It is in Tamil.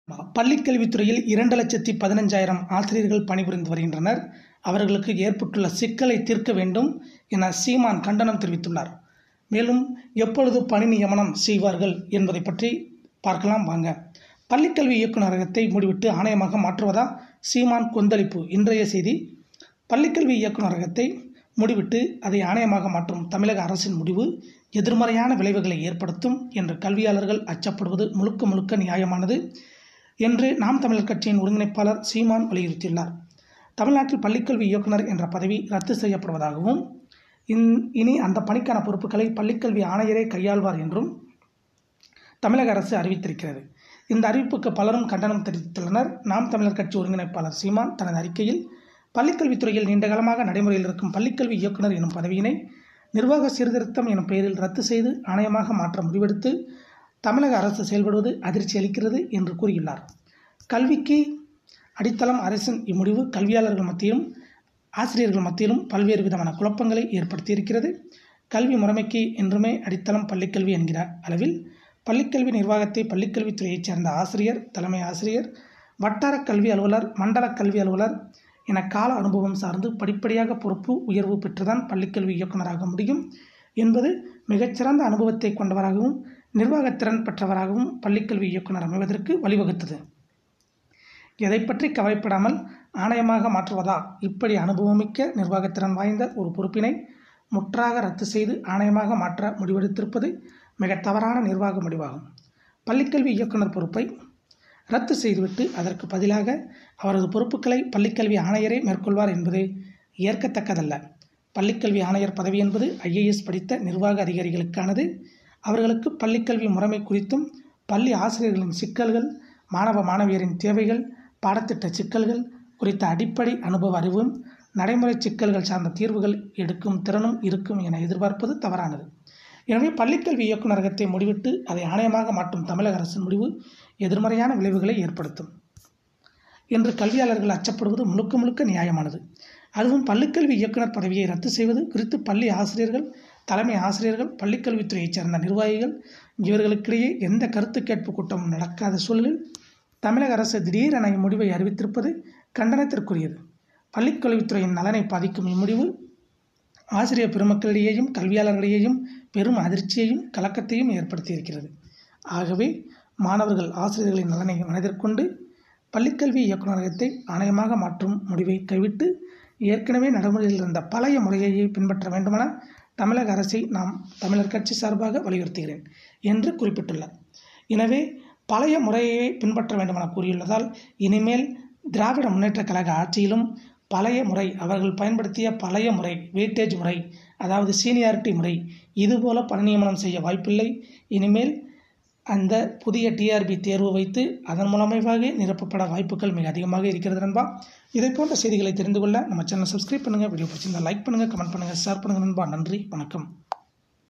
பள்ளிக்கல்வித்துறையில் இரண்டு லட்சத்தி பதினஞ்சாயிரம் ஆசிரியர்கள் பணிபுரிந்து வருகின்றனர் அவர்களுக்கு ஏற்பட்டுள்ள சிக்கலை தீர்க்க வேண்டும் என சீமான் கண்டனம் தெரிவித்துள்ளார் மேலும் எப்பொழுது பணி நியமனம் செய்வார்கள் என்பதை பற்றி பார்க்கலாம் வாங்க பள்ளிக்கல்வி இயக்குநரகத்தை மூடிவிட்டு ஆணையமாக மாற்றுவதா சீமான் கொந்தளிப்பு இன்றைய செய்தி பள்ளிக்கல்வி இயக்குநரகத்தை முடிவிட்டு அதை ஆணையமாக மாற்றும் தமிழக அரசின் முடிவு எதிர்மறையான விளைவுகளை ஏற்படுத்தும் என்று கல்வியாளர்கள் அச்சப்படுவது முழுக்க முழுக்க நியாயமானது என்று நாம் தமிழர் கட்சியின் ஒருங்கிணைப்பாளர் சீமான் வலியுறுத்தியுள்ளார் தமிழ்நாட்டில் பள்ளிக்கல்வி இயக்குனர் என்ற பதவி ரத்து செய்யப்படுவதாகவும் இனி அந்த பணிக்கான பொறுப்புகளை பள்ளிக்கல்வி ஆணையரே கையாள்வார் என்றும் தமிழக அரசு அறிவித்திருக்கிறது இந்த அறிவிப்புக்கு பலரும் கண்டனம் தெரிவித்துள்ளனர் நாம் தமிழர் கட்சி ஒருங்கிணைப்பாளர் சீமான் தனது அறிக்கையில் பள்ளிக்கல்வித்துறையில் நீண்டகாலமாக நடைமுறையில் இருக்கும் பள்ளிக்கல்வி இயக்குனர் எனும் பதவியினை நிர்வாக சீர்திருத்தம் எனும் பெயரில் ரத்து செய்து ஆணையமாக மாற்ற முடிவெடுத்து தமிழக அரசு செயல்படுவது அதிர்ச்சி அளிக்கிறது என்று கூறியுள்ளார் கல்விக்கு அடித்தளம் அரசின் இம்முடிவு கல்வியாளர்கள் மத்தியிலும் ஆசிரியர்கள் மத்தியிலும் பல்வேறு விதமான குழப்பங்களை ஏற்படுத்தியிருக்கிறது கல்வி முறைமைக்கு என்றுமே அடித்தளம் பள்ளிக்கல்வி என்கிற அளவில் பள்ளிக்கல்வி நிர்வாகத்தை பள்ளிக்கல்வித்துறையைச் சேர்ந்த ஆசிரியர் தலைமை ஆசிரியர் வட்டார கல்வி அலுவலர் மண்டல கல்வி அலுவலர் என கால அனுபவம் சார்ந்து படிப்படியாக பொறுப்பு உயர்வு பெற்றுதான் பள்ளிக்கல்வி இயக்குநராக முடியும் என்பது மிகச்சிறந்த அனுபவத்தை கொண்டவராகவும் நிர்வாகத்திறன் பெற்றவராகவும் பள்ளிக்கல்வி இயக்குனர் அமைவதற்கு வழிவகுத்தது எதை பற்றி கவலைப்படாமல் ஆணையமாக மாற்றுவதா இப்படி அனுபவமிக்க நிர்வாகத்திறன் வாய்ந்த ஒரு பொறுப்பினை முற்றாக ரத்து செய்து ஆணையமாக மாற்ற முடிவெடுத்திருப்பது மிக தவறான நிர்வாக முடிவாகும் பள்ளிக்கல்வி இயக்குனர் பொறுப்பை ரத்து செய்துவிட்டு அதற்கு பதிலாக அவரது பொறுப்புகளை பள்ளிக்கல்வி ஆணையரே மேற்கொள்வார் என்பது ஏற்கத்தக்கதல்ல பள்ளிக்கல்வி ஆணையர் பதவி என்பது ஐஏஎஸ் படித்த நிர்வாக அதிகாரிகளுக்கானது அவர்களுக்கு பள்ளிக்கல்வி முறைமை குறித்தும் பள்ளி ஆசிரியர்களின் சிக்கல்கள் மாணவ மாணவியரின் தேவைகள் பாடத்திட்ட சிக்கல்கள் குறித்த அடிப்படை அனுபவ அறிவும் நடைமுறை சிக்கல்கள் சார்ந்த தீர்வுகள் எடுக்கும் திறனும் இருக்கும் என எதிர்பார்ப்பது தவறானது எனவே பள்ளிக்கல்வி இயக்குநரகத்தை முடிவிட்டு அதை ஆணையமாக மாற்றும் தமிழக அரசின் முடிவு எதிர்மறையான விளைவுகளை ஏற்படுத்தும் என்று கல்வியாளர்கள் அச்சப்படுவது முழுக்க முழுக்க நியாயமானது அதுவும் பள்ளிக்கல்வி இயக்குனர் பதவியை ரத்து செய்வது குறித்து பள்ளி ஆசிரியர்கள் தலைமை ஆசிரியர்கள் பள்ளிக்கல்வித்துறையைச் சேர்ந்த நிர்வாகிகள் இவர்களுக்கிடையே எந்த கருத்து கேட்பு கூட்டமும் நடக்காத சூழலில் தமிழக அரசு திடீரென இம்முடிவை அறிவித்திருப்பது கண்டனத்திற்குரியது பள்ளிக்கல்வித்துறையின் நலனை பாதிக்கும் இம்முடிவு ஆசிரியர் பெருமக்களிடையேயும் கல்வியாளர்களிடையேயும் பெரும் அதிர்ச்சியையும் கலக்கத்தையும் ஏற்படுத்தியிருக்கிறது ஆகவே மாணவர்கள் ஆசிரியர்களின் நலனை மனதிற்கொண்டு பள்ளிக்கல்வி இயக்குநரகத்தை ஆணையமாக மாற்றும் முடிவை கைவிட்டு ஏற்கனவே நடைமுறையில் இருந்த பழைய முறையையே பின்பற்ற வேண்டுமென தமிழக அரசை நாம் தமிழர் கட்சி சார்பாக வலியுறுத்துகிறேன் என்று குறிப்பிட்டுள்ளார் எனவே பழைய முறையை பின்பற்ற வேண்டுமென கூறியுள்ளதால் இனிமேல் திராவிட முன்னேற்றக் கழக ஆட்சியிலும் பழைய முறை அவர்கள் பயன்படுத்திய பழைய முறை வெயிட்டேஜ் முறை அதாவது சீனியாரிட்டி முறை இதுபோல பணி நியமனம் செய்ய வாய்ப்பில்லை இனிமேல் அந்த புதிய டிஆர்பி தேர்வு வைத்து அதன் மூலமாக நிரப்பப்பட வாய்ப்புகள் மிக அதிகமாக இருக்கிறது நண்பா இதை போன்ற செய்திகளை தெரிந்து கொள்ள நம்ம சேனல் சப்ஸ்கிரைப் பண்ணுங்கள் வீடியோ பிடிச்சிருந்தால் லைக் பண்ணுங்கள் கமெண்ட் பண்ணுங்கள் ஷேர் பண்ணுங்கள் நண்பா நன்றி வணக்கம்